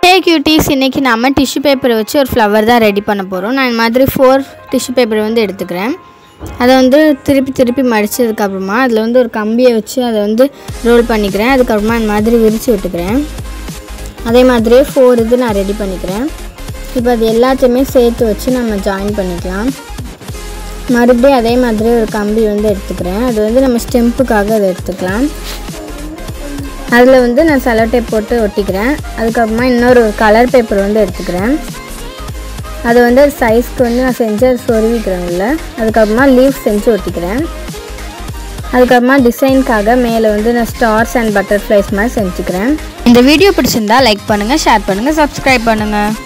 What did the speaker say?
ஹே cuties இன்றைக்கி நம்ம tissue பேப்பரை வச்சு ஒரு ஃப்ளவர் தான் ரெடி பண்ண போகிறோம் நான் இந்த மாதிரி ஃபோர் டிஷ்யூ பேப்பர் வந்து எடுத்துக்கிறேன் அதை வந்து திருப்பி திருப்பி மடித்ததுக்கப்புறமா அதில் வந்து ஒரு கம்பியை வச்சு அதை வந்து ரோல் பண்ணிக்கிறேன் அதுக்கப்புறமா இந்த மாதிரி விரித்து விட்டுக்கிறேன் அதே மாதிரியே ஃபோர் இது நான் ரெடி பண்ணிக்கிறேன் இப்போ அது எல்லாத்தையுமே சேர்த்து வச்சு நம்ம ஜாயின் பண்ணிக்கலாம் மறுபடியும் அதே மாதிரி ஒரு கம்பி வந்து எடுத்துக்கிறேன் அது வந்து நம்ம ஸ்டெம்புக்காக அதை எடுத்துக்கலாம் அதில் வந்து நான் செலோ டேப் போட்டு ஒட்டிக்கிறேன் அதுக்கப்புறமா இன்னொரு கலர் பேப்பர் வந்து எடுத்துக்கிறேன் அது வந்து சைஸ்க்கு வந்து நான் செஞ்சு அது சொருவிக்கிறேன் உள்ள அதுக்கப்புறமா லீவ் செஞ்சு ஒட்டிக்கிறேன் அதுக்கப்புறமா டிசைனுக்காக மேலே வந்து நான் ஸ்டார்ஸ் அண்ட் பட்டர்ஃப்ளைஸ் மாதிரி செஞ்சுக்கிறேன் இந்த வீடியோ பிடிச்சிருந்தா லைக் பண்ணுங்கள் ஷேர் பண்ணுங்கள் சப்ஸ்கிரைப் பண்ணுங்கள்